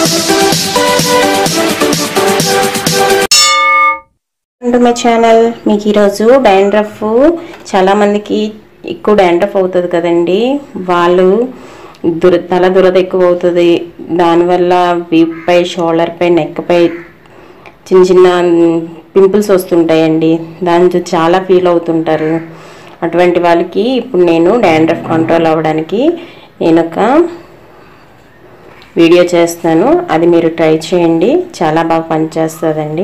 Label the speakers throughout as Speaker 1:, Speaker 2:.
Speaker 1: to my channel మీకు ఈరోజు dandruff చాలామందికి ఎక్కువ డాండ్రఫ్ అవుతుంది కదండి వాళ్ళు దుర తల దురద ఎక్కువ అవుతుంది దానివల్ల వీప్ పై షోల్డర్ పై నెక్ పై చిన్న చిన్న పింపుల్స్ వస్తుంటాయండి దాంతో చాలా ఫీల్ అవుతుంటారు అటువంటి వాళ్ళకి ఇప్పుడు నేను డాండ్రఫ్ కంట్రోల్ అవ్వడానికి నేను ఒక వీడియో చేస్తాను అది మీరు ట్రై చేయండి చాలా బాగా పనిచేస్తుందండి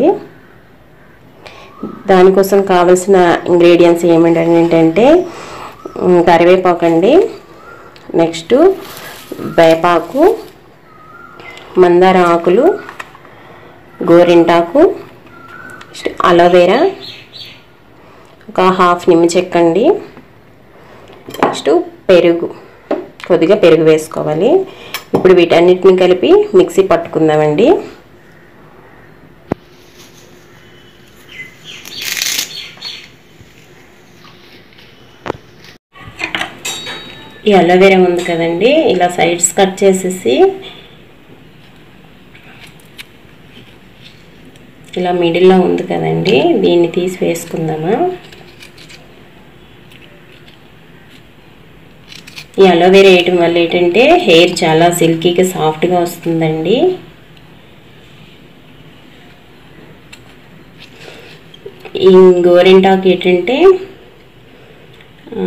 Speaker 1: దానికోసం కావలసిన ఇంగ్రీడియంట్స్ ఏమిటంటే ఉమ్, కరివేపాకు అండి నెక్స్ట్ వేపాకు మందార ఆకులు గోరింటాకు నెక్స్ట్ అలోవెరా ఒక హాఫ్ నిమ్మ చెక్క అండి నెక్స్ట్ పెరుగు కొద్దిగా పెరుగు వేసుకోవాలి ఇప్పుడు వీటన్నిటిని కలిపి మిక్సీ పట్టుకుందామండి ఈ అలోవెరా ఉంది కదండి ఇలా సైడ్స్ కట్ చేసేసి ఇలా మిడిల్లో ఉంది కదండి దీన్ని తీసి వేసుకుందామా ఈ అలోవెరా వేయటం వల్ల ఏంటంటే హెయిర్ చాలా సిల్కీగా సాఫ్ట్గా వస్తుందండి ఈ గోరింటాకు ఏంటంటే ఆ,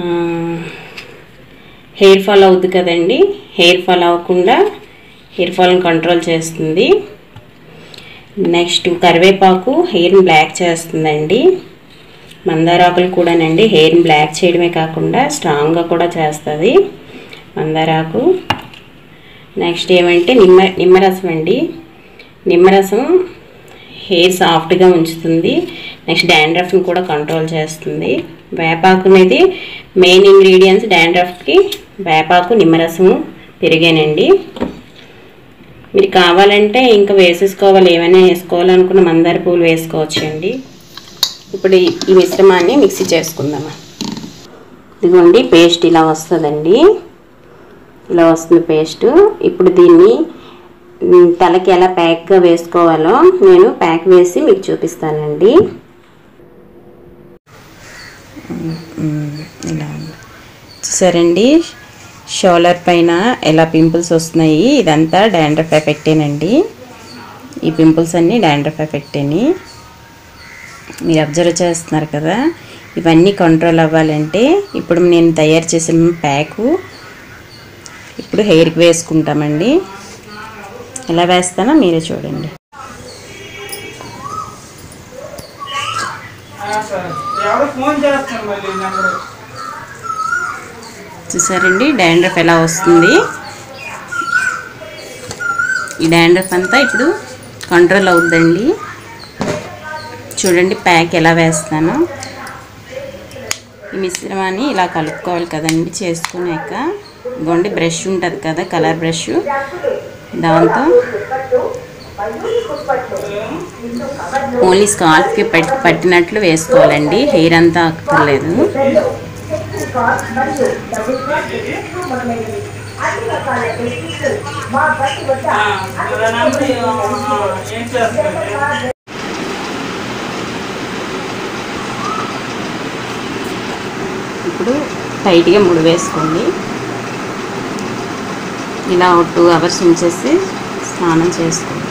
Speaker 1: హెయిర్ ఫాల్ అవుద్ది కదండి హెయిర్ ఫాల్ అవ్వకుండా హెయిర్ ఫాల్ని కంట్రోల్ చేస్తుంది నెక్స్ట్ కరివేపాకు హెయిర్ని బ్లాక్ చేస్తుందండి మందారాకులు కూడానండి హెయిర్ని బ్లాక్ చేయడమే కాకుండా స్ట్రాంగ్గా కూడా చేస్తుంది మందారాకు నెక్స్ట్ ఏమంటే నిమ్మ నిమ్మరసం అండి నిమ్మరసం హెయిర్ సాఫ్ట్గా ఉంచుతుంది నెక్స్ట్ డాండ్రఫ్ని కూడా కంట్రోల్ చేస్తుంది వేపాకు అనేది మెయిన్ ఇంగ్రీడియంట్స్ డాండ్రఫ్కి వేపాకు నిమ్మరసము పెరిగానండి మీరు కావాలంటే ఇంకా వేసేసుకోవాలి ఏమైనా వేసుకోవాలనుకున్న మందార పూలు వేసుకోవచ్చు అండి ఇప్పుడు ఈ- ఈ మిశ్రమాన్ని మిక్సీ చేసుకుందామా ఇదిగోండి పేస్ట్ ఇలా వస్తుందండి ఇలా వస్తుంది పేస్ట్ ఇప్పుడు దీన్ని మ్, తలకి ఎలా ప్యాక్గా వేసుకోవాలో నేను ప్యాక్ వేసి మీకు చూపిస్తానండి ఇలా ఉంది చూసారండి షోలర్ పైన ఎలా పింపుల్స్ వస్తున్నాయి ఇదంతా డాండ్రఫ్ ఎఫెక్టేనండి ఈ పింపుల్స్ అన్నీ డాండ్రఫ్ ఎఫెక్టేని మీరు అబ్జర్వ్ చేస్తున్నారు కదా ఇవన్నీ కంట్రోల్ అవ్వాలంటే ఇప్పుడు నేను తయారు చేసిన ప్యాకు ఇప్పుడు హెయిర్కి వేసుకుంటామండి ఎలా వేస్తానో మీరే చూడండి
Speaker 2: ఎవరో ఫోన్ చేస్తున్నారు మళ్ళీ నెంబరు
Speaker 1: చూసారండి డాండ్రఫ్ ఎలా వస్తుంది ఈ డాండ్రఫ్ అంతా ఇప్పుడు కంట్రోల్ అవుద్దండి చూడండి ప్యాక్ ఎలా వేస్తాను ఈ మిశ్రమాన్ని ఇలా కలుపుకోవాలి కదండి చేసుకున్నాక ఇదిగోండి బ్రష్ ఉంటుంది కదా కలర్ బ్రష్ దాంతో ఓన్లీ స్కాల్ఫ్కి పట్టి పట్టినట్లు వేసుకోవాలండి హెయిర్ అంతా అక్కర్లేదు
Speaker 2: నెంబర్ ఏం చేస్తున్నారు
Speaker 1: ఇప్పుడు టైట్గా ముడి వేసుకోండి ఇలా ఒక టూ అవర్స్ ఉంచేసి స్నానం చేసుకోండి